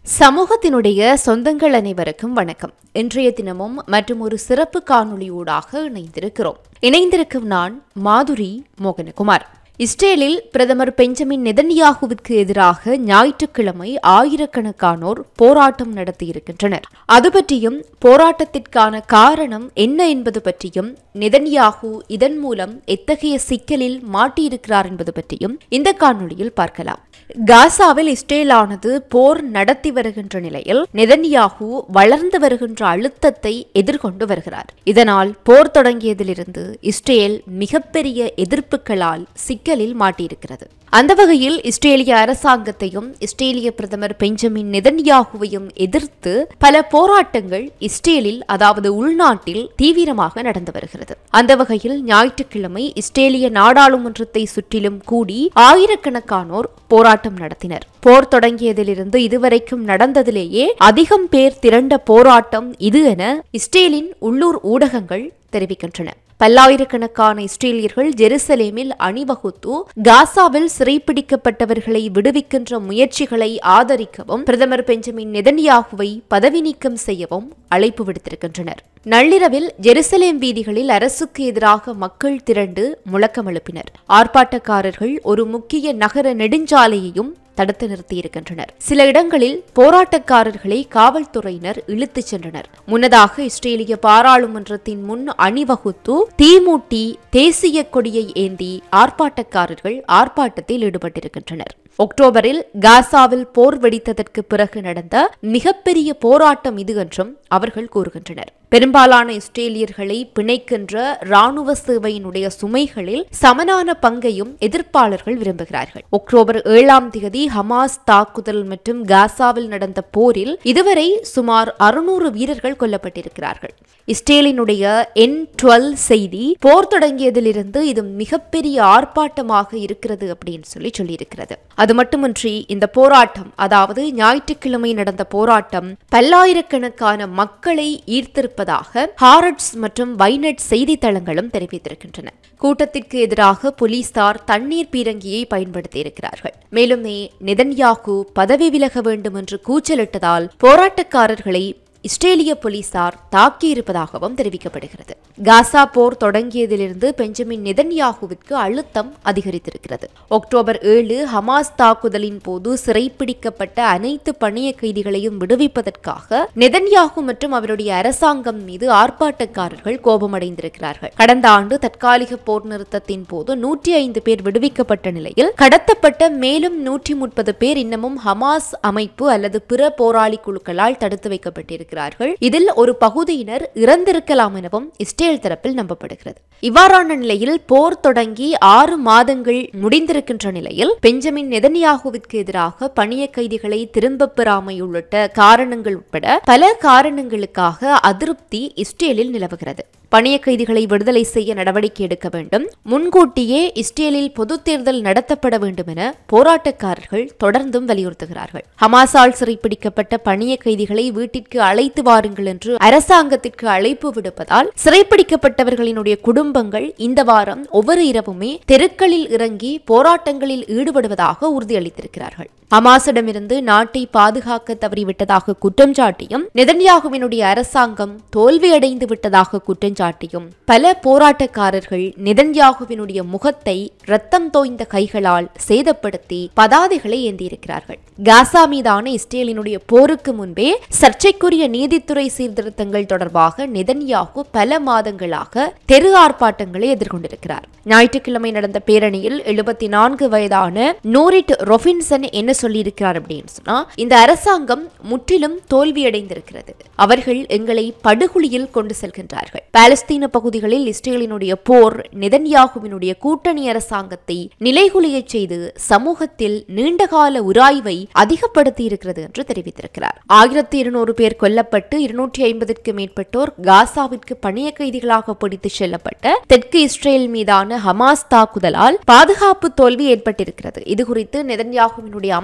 சமூகத்தினுடைய சொந்தங்கள் அனைவருக்கும் வணக்கம் இன்றைய தினமும் மற்றும் ஒரு சிறப்பு காணொளியூடாக இணைந்திருக்கிறோம் இணைந்திருக்கும் நான் மாதுரி மோகனகுமார் இஸ்ரேலில் பிரதமர் பெஞ்சமின் நெதன்யாகுவிற்கு எதிராக ஞாயிற்றுக்கிழமை ஆயிரக்கணக்கானோர் போராட்டம் நடத்தியிருக்கின்றனர் அது பற்றியும் போராட்டத்திற்கான காரணம் என்ன என்பது பற்றியும் நெதன்யாகு இதன் மூலம் எத்தகைய சிக்கலில் மாட்டியிருக்கிறார் என்பது பற்றியும் இந்த காணொளியில் பார்க்கலாம் காசாவில் இஸ்ரேலானது போர் நடத்தி வருகின்ற நிலையில் நெதன்யாகு வளர்ந்து வருகின்ற அழுத்தத்தை எதிர்கொண்டு வருகிறார் இதனால் போர் தொடங்கியதிலிருந்து இஸ்ரேல் மிகப்பெரிய எதிர்ப்புகளால் சிக்கலில் மாட்டியிருக்கிறது அந்த வகையில் இஸ்ரேலிய அரசாங்கத்தையும் இஸ்ரேலிய பிரதமர் பெஞ்சமின் நெதன்யாகுவையும் எதிர்த்து பல போராட்டங்கள் இஸ்ரேலில் அதாவது உள்நாட்டில் தீவிரமாக நடந்து வருகிறது அந்த வகையில் ஞாயிற்றுக்கிழமை இஸ்ரேலிய நாடாளுமன்றத்தை சுற்றிலும் கூடி ஆயிரக்கணக்கானோர் போராட்டம் நடத்தினர் போர் தொடங்கியதிலிருந்து இதுவரைக்கும் நடந்ததிலேயே அதிகம் பேர் திரண்ட போராட்டம் இது என இஸ்ரேலின் உள்ளூர் ஊடகங்கள் தெரிவிக்கின்றன பல்லாயிரக்கணக்கான இஸ்ரேலியர்கள் ஜெருசலேமில் அணிவகுத்து காசாவில் சிறைப்பிடிக்கப்பட்டவர்களை விடுவிக்கின்ற முயற்சிகளை ஆதரிக்கவும் பிரதமர் பெஞ்சமின் நெதன்யாகுவை பதவி நீக்கம் செய்யவும் அழைப்பு விடுத்திருக்கின்றனர் நள்ளிரவில் ஜெருசலேம் வீதிகளில் அரசுக்கு எதிராக மக்கள் திரண்டு முழக்கம் எழுப்பினர் ஆர்ப்பாட்டக்காரர்கள் ஒரு முக்கிய நகர நெடுஞ்சாலையையும் தடுத்து நிறுத்தியிருக்கின்றனர் சில இடங்களில் போராட்டக்காரர்களை காவல்துறையினர் இழுத்துச் சென்றனர் முன்னதாக இஸ்ரேலிய பாராளுமன்றத்தின் முன் அணிவகுத்து தீமூட்டி தேசிய கொடியை ஏந்தி ஆர்ப்பாட்டக்காரர்கள் ஆர்ப்பாட்டத்தில் ஈடுபட்டிருக்கின்றனர் அக்டோபரில் காசாவில் போர் வெடித்ததற்கு பிறகு நடந்த மிகப்பெரிய போராட்டம் இது என்றும் அவர்கள் கூறுகின்றனர் பெரும்பாலான இஸ்ரேலியர்களை பிணைக்கின்ற ராணுவ சேவையினுடைய சுமைகளில் சமனான பங்கையும் எதிர்ப்பாளர்கள் விரும்புகிறார்கள் அக்டோபர் ஏழாம் தேதி ஹமாஸ் தாக்குதல் மற்றும் காசாவில் நடந்த போரில் இதுவரை சுமார் அறுநூறு வீரர்கள் கொல்லப்பட்டிருக்கிறார்கள் இஸ்ரேலினுடைய என் டுவெல் செய்தி போர் தொடங்கியதிலிருந்து இது மிகப்பெரிய ஆர்ப்பாட்டமாக இருக்கிறது அப்படின்னு சொல்லி சொல்லியிருக்கிறது அது மட்டுமின்றி இந்த போராட்டம் அதாவது ஞாயிற்றுக்கிழமை நடந்த போராட்டம் பல்லாயிரக்கணக்கான மக்களை ஈர்த்திருப்பதாக ஹாரட்ஸ் மற்றும் வைநெட் செய்தித்தளங்களும் தெரிவித்திருக்கின்றன கூட்டத்திற்கு எதிராக போலீசார் தண்ணீர் பீரங்கியை பயன்படுத்தியிருக்கிறார்கள் மேலும் நெதன்யாகு பதவி விலக வேண்டும் என்று கூச்சலிட்டதால் போராட்டக்காரர்களை இஸ்ரேலிய போலீசார் தாக்கியிருப்பதாகவும் தெரிவிக்கப்படுகிறது காசா போர் தொடங்கியதிலிருந்து பெஞ்சமின் நெதன்யாகுவிற்கு அழுத்தம் அதிகரித்திருக்கிறது அக்டோபர் ஏழு ஹமாஸ் தாக்குதலின் போது சிறைப்பிடிக்கப்பட்ட அனைத்து பணிய கைதிகளையும் விடுவிப்பதற்காக நெதன்யாகு மற்றும் அவருடைய அரசாங்கம் மீது ஆர்ப்பாட்டக்காரர்கள் கோபமடைந்திருக்கிறார்கள் கடந்த ஆண்டு தற்காலிக போர் நிறுத்தத்தின் போது நூற்றி ஐந்து பேர் விடுவிக்கப்பட்ட நிலையில் கடத்தப்பட்ட மேலும் நூற்றி முப்பது பேர் இன்னமும் ஹமாஸ் அமைப்பு அல்லது பிற போராளி குழுக்களால் தடுத்து வைக்கப்பட்டிருக்கிறார்கள் இருக்கிறார்கள் இதில் ஒரு பகுதியினர் இறந்திருக்கலாம் எனவும் இஸ்ரேல் தரப்பில் நம்பப்படுகிறது இவ்வாறான நிலையில் போர் தொடங்கி ஆறு மாதங்கள் முடிந்திருக்கின்ற நிலையில் பெஞ்சமின் நெதன்யாகுவிற்கு எதிராக பணிய கைதிகளை திரும்பப் பெறாமை உள்ளிட்ட காரணங்கள் உட்பட பல காரணங்களுக்காக அதிருப்தி இஸ்ரேலில் நிலவுகிறது பணிய கைதிகளை விடுதலை செய்ய நடவடிக்கை எடுக்க வேண்டும் முன்கூட்டியே இஸ்ரேலில் பொது தேர்தல் நடத்தப்பட வேண்டும் என போராட்டக்காரர்கள் தொடர்ந்தும் வலியுறுத்துகிறார்கள் ஹமாஸால் சிறைப்பிடிக்கப்பட்ட பணிய கைதிகளை வீட்டிற்கு அழைத்து வாருங்கள் என்று அரசாங்கத்திற்கு அழைப்பு விடுப்பதால் சிறைப்பிடிக்கப்பட்டவர்களினுடைய குடும்பங்கள் இந்த வாரம் ஒவ்வொரு இரவுமே தெருக்களில் இறங்கி போராட்டங்களில் ஈடுபடுவதாக உறுதியளித்திருக்கிறார்கள் ஹமாஸிடமிருந்து நாட்டை பாதுகாக்க தவறிவிட்டதாக குற்றம் சாட்டியும் நெதன்யாகுவினுடைய அரசாங்கம் தோல்வியடைந்து விட்டதாக குற்றம் சாட்டியும் பல போராட்டக்காரர்கள் நெதன்யாகுவினுடைய முகத்தை ரத்தம் தோய்ந்த கைகளால் சேதப்படுத்தி பதாதைகளை ஏந்தியிருக்கிறார்கள் காசா மீதான இஸ்ரேலினுடைய போருக்கு முன்பே சர்ச்சைக்குரிய நீதித்துறை சீர்திருத்தங்கள் தொடர்பாக நெதன்யாகு பல மாதங்களாக தெரு ஆர்ப்பாட்டங்களை எதிர்கொண்டிருக்கிறார் ஞாயிற்றுக்கிழமை நடந்த பேரணியில் எழுபத்தி நான்கு வயதான நூரிட் ரொபின்சன் என்ன சொல்லியிருக்கிறார் அப்படின்னு சொன்னா இந்த அரசாங்கம் முற்றிலும் தோல்வியடைந்திருக்கிறது அவர்கள் எங்களை படுகொலியில் கொண்டு செல்கின்றார்கள் பாலஸ்தீன பகுதிகளில் இஸ்ரேலினுடைய போர் நெதன்யாகுவினுடைய கூட்டணி அரசாங்கத்தை நிலைகுலியச் செய்து சமூகத்தில் நீண்டகால உராய்வை அதிகப்படுத்தி இருக்கிறது என்று தெரிவித்திருக்கிறார் ஆயிரத்தி இருநூறு பேர் கொல்லப்பட்டு இருநூற்றி ஐம்பதுக்கு மேற்பட்டோர் காசாவிற்கு பணிய கைதிகளாக பிடித்து செல்லப்பட்ட தெற்கு இஸ்ரேல் மீதான ஹமாஸ் தாக்குதலால் பாதுகாப்பு தோல்வி ஏற்பட்டிருக்கிறது இது குறித்து நெதன்யாகுவினுடைய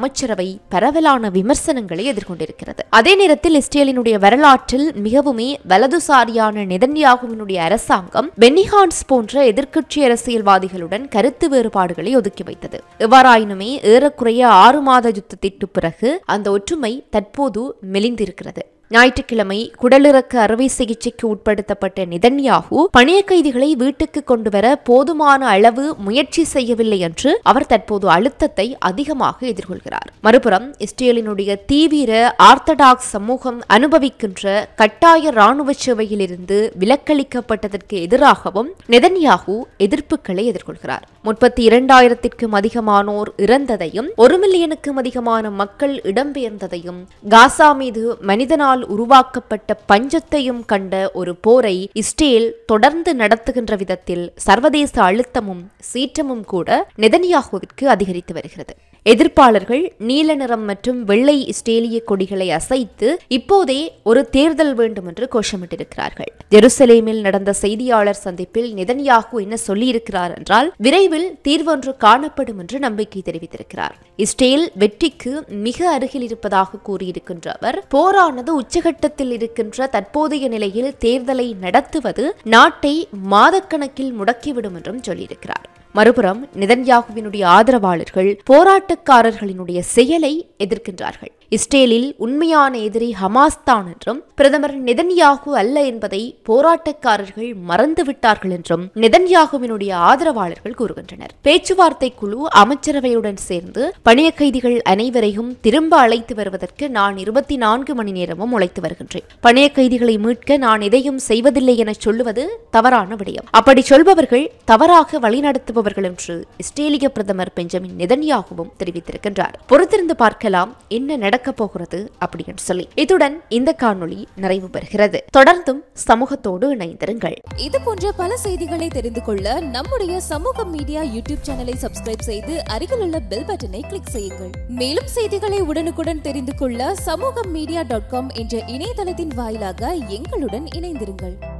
அமைச்சரவை பரவலான விமர்சனங்களை எதிர்கொண்டிருக்கிறது அதே நேரத்தில் இஸ்ரேலினுடைய வரலாற்றில் மிகவுமே வலதுசாரியான நெதன்யாகுவினுடைய அரசாங்கம் பென்னிஹான்ஸ் போன்ற எதிர்க்கட்சி அரசியல்வாதிகளுடன் கருத்து வேறுபாடுகளை ஒதுக்கி வைத்தது எவ்வாறாயினுமே ஏறக்குறைய ஆறு மாத யுத்தத்திற்கு பிறகு அந்த ஒற்றுமை தற்போது மெலிந்திருக்கிறது ஞாயிற்றுக்கிழமை குடலிறக்க அறுவை சிகிச்சைக்கு உட்படுத்தப்பட்ட நிதன்யாகு பணிய கைதிகளை வீட்டுக்கு கொண்டுவர போதுமான அளவு முயற்சி செய்யவில்லை என்று அவர் தற்போது அழுத்தத்தை அதிகமாக எதிர்கொள்கிறார் மறுபுறம் இஸ்ரேலினுடைய தீவிர ஆர்த்தடாக்ஸ் சமூகம் அனுபவிக்கின்ற கட்டாய ராணுவ சேவையிலிருந்து விலக்களிக்கப்பட்டதற்கு எதிராகவும் நெதன்யாகு எதிர்ப்புகளை எதிர்கொள்கிறார் முப்பத்தி இரண்டாயிரத்திற்கும் அதிகமானோர் இறந்ததையும் ஒரு மில்லியனுக்கும் அதிகமான மக்கள் இடம்பெயர்ந்ததையும் காசா மீது மனிதனால் உருவாக்கப்பட்ட பஞ்சத்தையும் கண்ட ஒரு போரை இஸ்ரேல் தொடர்ந்து நடத்துகின்ற விதத்தில் சர்வதேச அழுத்தமும் சீற்றமும் கூட நெதன்யாகுவிற்கு அதிகரித்து வருகிறது எதிர்ப்பாளர்கள் நீல நிறம் மற்றும் வெள்ளை இஸ்ரேலிய கொடிகளை அசைத்து இப்போதே ஒரு தேர்தல் வேண்டும் என்று கோஷமிட்டிருக்கிறார்கள் ஜெருசலேமில் நடந்த செய்தியாளர் சந்திப்பில் நெதன்யாகு என்ன சொல்லியிருக்கிறார் என்றால் விரைவில் தீர்வொன்று காணப்படும் என்று நம்பிக்கை தெரிவித்திருக்கிறார் இஸ்ரேல் வெற்றிக்கு மிக அருகில் இருப்பதாக கூறியிருக்கின்ற அவர் போரானது உச்சகட்டத்தில் இருக்கின்ற தற்போதைய நிலையில் தேர்தலை நடத்துவது நாட்டை மாதக்கணக்கில் முடக்கிவிடும் என்றும் சொல்லியிருக்கிறார் மறுபுறம் நிதன்யாகுவினுடைய ஆதரவாளர்கள் போராட்டக்காரர்களினுடைய செயலை எதிர்க்கின்றார்கள் இஸ்ரேலில் உண்மையான எதிரி ஹமாஸ் தான் என்றும் பிரதமர் நெதன்யாகு அல்ல என்பதை போராட்டக்காரர்கள் மறந்துவிட்டார்கள் என்றும் நெதன்யாகுவினுடைய ஆதரவாளர்கள் கூறுகின்றனர் பேச்சுவார்த்தை குழு அமைச்சரவையுடன் சேர்ந்து பணிய கைதிகள் அனைவரையும் திரும்ப அழைத்து வருவதற்கு நான் இருபத்தி நான்கு மணி நேரமும் உழைத்து வருகின்றேன் பணிய கைதிகளை மீட்க நான் எதையும் செய்வதில்லை என சொல்லுவது தவறான விடயம் அப்படி சொல்பவர்கள் தவறாக வழிநடத்துபவர்கள் என்று இஸ்ரேலிய பிரதமர் பெஞ்சமின் நெதன்யாகுவும் தெரிவித்திருக்கின்றார் பொறுத்திருந்து பார்க்கலாம் என்ன நடக்கப் போகிறது அப்படின்னு சொல்லி இத்துடன் இந்த காணொளி நிறைவு பெறுகிறது தொடர்ந்தும் சமூகத்தோடு இணைந்திருங்கள் இது போன்ற பல செய்திகளை தெரிந்து கொள்ள நம்முடைய சமூக மீடியா யூடியூப் சேனலை சப்ஸ்கிரைப் செய்து அருகிலுள்ள பெல் பட்டனை கிளிக் செய்யுங்கள் மேலும் செய்திகளை உடனுக்குடன் தெரிந்து கொள்ள சமூக மீடியா டாட் காம் என்ற இணையதளத்தின் வாயிலாக எங்களுடன் இணைந்திருங்கள்